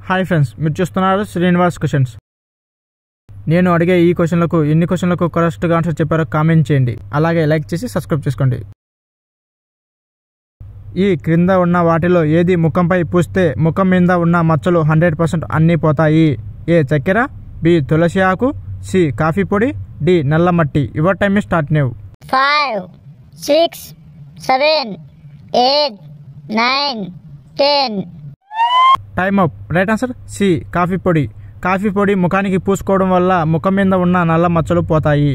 Hi friends మీరు చూస్తున్నారు Srinivas questions నేను అడిగే ఈ క్వశ్చన్లకు ఎన్ని క్వశ్చన్లకు కరెక్ట్గా ఆన్సర్ చెప్పారో కామెంట్ చేయండి అలాగే లైక్ చేసి సబ్స్క్రైబ్ చేసుకోండి ఈ క్రింద ఉన్న వాటిలో ఏది ముఖంపై పూస్తే ముఖం మీద ఉన్న మచ్చలు హండ్రెడ్ పర్సెంట్ అన్నీ పోతాయి ఏ చక్కెర బి తులసి ఆకు సి కాఫీ పొడి డి నల్ల మట్టి your time start now five, six, seven, eight, nine, ten. Time up right answer C coffee పొడి కాఫీ పొడి ముఖానికి పూసుకోవడం వల్ల ముఖం మీద ఉన్న నల్ల మచ్చలు పోతాయి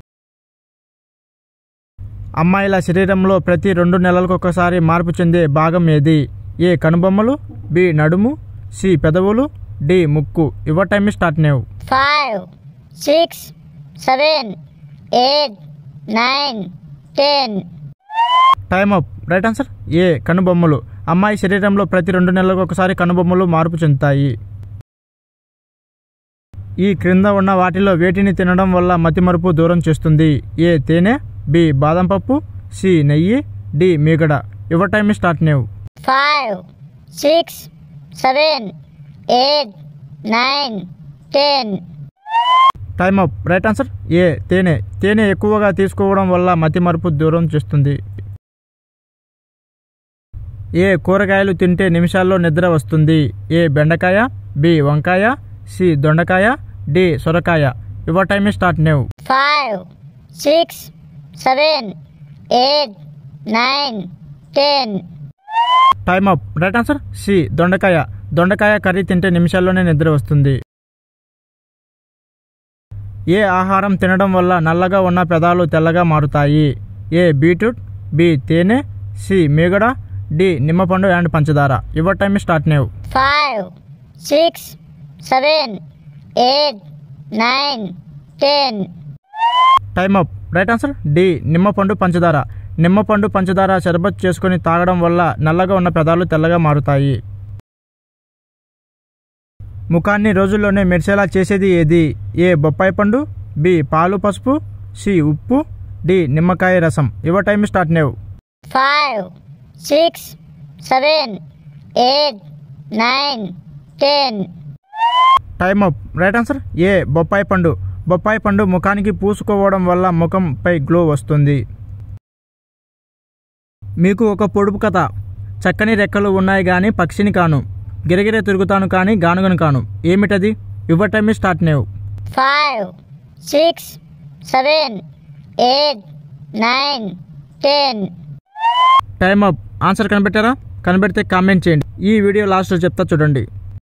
అమ్మాయిల శరీరంలో ప్రతి రెండు నెలలకు ఒకసారి మార్పు చెందే భాగం ఏది ఏ కనుబొమ్మలు బి నడుము సి పెదవులు డి ముక్కు your time start now Five, six, seven, eight, nine, ten. Time up right answer A కనుబొమ్మలు అమ్మాయి శరీరంలో ప్రతి రెండు నెలలకు ఒకసారి కనుబొమ్మలు మార్పు చెందుతాయి ఈ క్రింద ఉన్న వాటిలో వేటిని తినడం వల్ల మతిమరుపు దూరం చేస్తుంది ఏ తేనె బి బాదం పప్పు సి నెయ్యి డి మీగడ your time start now Five, six, seven, eight, nine, ten. Time up right answer A తేనె తేనె ఎక్కువగా తీసుకోవడం వల్ల మతిమరుపు దూరం చేస్తుంది ఏ కూరగాయలు తింటే నిమిషాల్లో నిద్ర వస్తుంది ఏ బెండకాయ బి వంకాయ సి దొండకాయ డి సొరకాయ your time start now Five, six, seven, eight, nine, ten. Time up right answer C దొండకాయ దొండకాయ కర్రీ తింటే నిమిషాల్లోనే నిద్ర వస్తుంది ఏ ఆహారం తినడం వల్ల నల్లగా ఉన్న పెదాలు తెల్లగా మారుతాయి ఏ బీట్రూట్ బి తేనె సి మీగడ డి నిమ్మపండు అండ్ పంచదార your time start now Five, six, seven, eight, nine, ten. Time up right answer D నిమ్మపండు పంచదార నిమ్మపండు పంచదార షర్బత్ చేసుకొని తాగడం వల్ల నల్లగా ఉన్న పెదాలు తెల్లగా మారుతాయి ముఖాన్ని రోజుల్లోనే మెరిసేలా చేసేది ఏది ఏ బొప్పాయి పండు బి పాలు పసుపు సి ఉప్పు డి నిమ్మకాయ రసం your time start now Five, six, seven, eight, nine, ten. Time up right answer A బొప్పాయి పండు బొప్పాయి పండు ముఖానికి పూసుకోవడం వల్ల ముఖంపై గ్లో వస్తుంది మీకు ఒక పొడుపు కథ చక్కని రెక్కలు ఉన్నాయి కానీ పక్షిని కాను గిరగిర తిరుగుతాను కానీ గానుగను కాను ఏమిటది your time start now Five, six, seven, eight, nine, ten. Time up answer కనిపెట్టారా కనిపెడితే కామెంట్ చేయండి ఈ వీడియో లాస్ట్లో చెప్తా చూడండి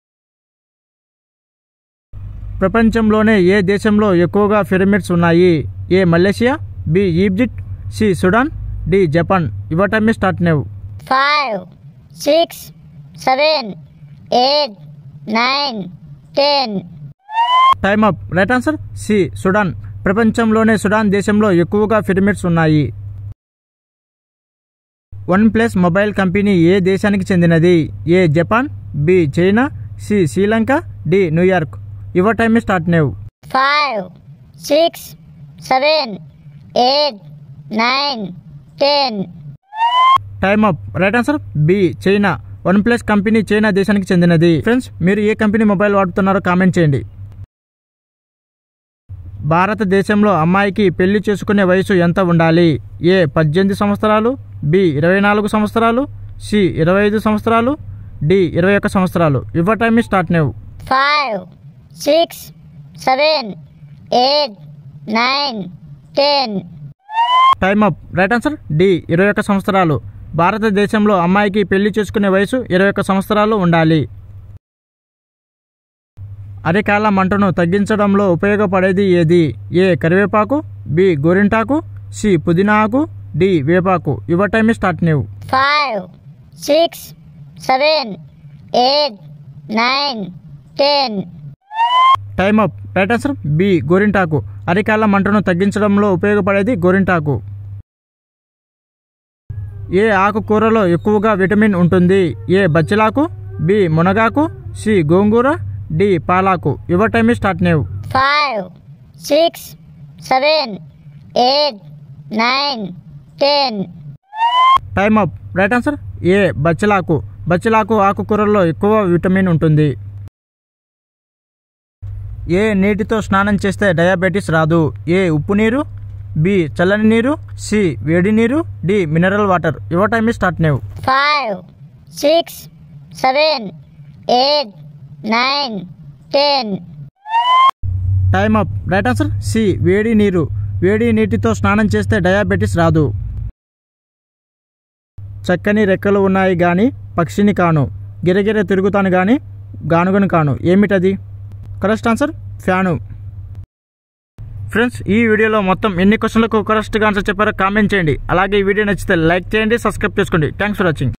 ప్రపంచంలోనే ఏ దేశంలో ఎక్కువగా పిరమిడ్స్ ఉన్నాయి A Malaysia B Egypt C Sudan D Japan your time start now Five, six, seven, eight, nine, ten. Time up right answer C Sudan ప్రపంచంలోనే సుడాన్ దేశంలో ఎక్కువగా పిరమిడ్స్ ఉన్నాయి వన్ ప్లస్ మొబైల్ కంపెనీ ఏ దేశానికి చెందినది A Japan B China C Sri Lanka D New York your time start now Five, six, seven, eight, nine, ten. Time up right answer B China OnePlus company China దేశానికి చెందినది friends మీరు ఏ company mobile వాడుతున్నారో comment చేయండి భారతదేశంలో అమ్మాయికి పెళ్లి చేసుకునే వయసు ఎంత ఉండాలి ఏ పద్దెనిమిది సంవత్సరాలు బి ఇరవై నాలుగు సంవత్సరాలు సి ఇరవై ఐదు సంవత్సరాలు డి ఇరవై ఒక్క సంవత్సరాలు your time start now Five, six, seven, eight, nine, ten. Time up right answer D ఇరవై ఒక్క సంవత్సరాలు భారతదేశంలో అమ్మాయికి పెళ్లి చేసుకునే వయసు ఇరవై ఒక్క సంవత్సరాలు ఉండాలి అరికాల మంటను తగ్గించడంలో ఉపయోగపడేది ఏది ఏ కరివేపాకు బి గోరింటాకు సి పుదీనా ఆకు డి వేపాకు your time start now Five, six, seven, eight, nine, ten. Time up right answer B గోరింటాకు అరికాల మంటను తగ్గించడంలో ఉపయోగపడేది గోరింటాకు ఏ ఆకుకూరలో ఎక్కువగా విటమిన్ ఉంటుంది ఏ బచ్చిలాకు బి మునగాకు సి గోంగూర డి పాలాకు your time start now Five, six, seven, eight, nine, ten. Time up right answer A బచ్చలాకు బచ్చలాకు ఆకుకూరల్లో ఎక్కువ విటమిన్ ఉంటుంది ఏ నీటితో స్నానం చేస్తే డయాబెటీస్ రాదు ఏ ఉప్పు నీరు బి చల్లని నీరు సి వేడి నీరు D mineral water your time start now five, six, seven, eight, nine, ten. Time up right answer C వేడి నీరు వేడి నీటితో స్నానం చేస్తే డయాబెటీస్ రాదు చక్కని రెక్కలు ఉన్నాయి గాని పక్షిని కాను గిరగిర తిరుగుతాను గాని గానుగను కాను ఏమిటది కరెక్ట్ ఆన్సర్ ఫ్యాను ఫ్రెండ్స్ ఈ వీడియోలో మొత్తం ఎన్ని క్వశ్చన్లకు కరెక్ట్గా ఆన్సర్ చెప్పారో కామెంట్ చేయండి అలాగే ఈ వీడియో నచ్చితే లైక్ చేయండి సబ్స్క్రైబ్ చేసుకోండి థ్యాంక్స్ ఫర్ వాచింగ్